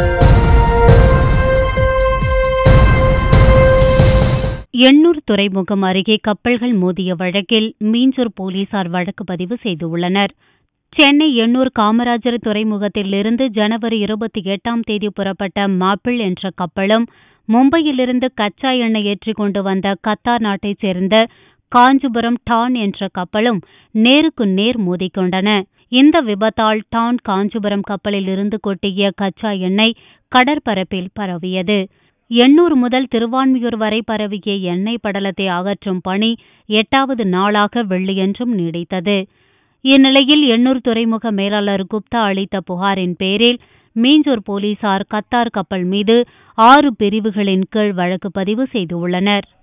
எண்ணூர் துறைமுகம் அருகே கப்பல்கள் மோதிய வழக்கில் மீஞ்சூர் போலீசார் வழக்கு பதிவு செய்துள்ளனர் சென்னை எண்ணூர் காமராஜர் துறைமுகத்திலிருந்து ஜனவரி இருபத்தி எட்டாம் தேதி புறப்பட்ட மாப்பிள் என்ற கப்பலும் மும்பையிலிருந்து கச்சா எண்ணெய் ஏற்றிக் கொண்டு வந்த கத்தார் நாட்டைச் சேர்ந்த காஞ்சிபுரம் டான் என்ற கப்பலும் நேருக்கு நேர் மோதிக்கொண்டன இந்த விபத்தால் டான் காஞ்சிபுரம் கப்பலில் இருந்து கொட்டிய கச்சா எண்ணெய் கடற்பரப்பில் பரவியது எண்ணூர் முதல் திருவான்மியூர் வரை பரவிய எண்ணெய் படலத்தை அகற்றும் பணி எட்டாவது நாளாக வெள்ளியன்றும் நீடித்தது இந்நிலையில் எண்ணூர் துறைமுக மேலாளர் குப்தா அளித்த புகாரின் பேரில் மீஞ்சூர் போலீசார் கத்தார் கப்பல் மீது ஆறு பிரிவுகளின் கீழ் வழக்கு பதிவு செய்துள்ளனர்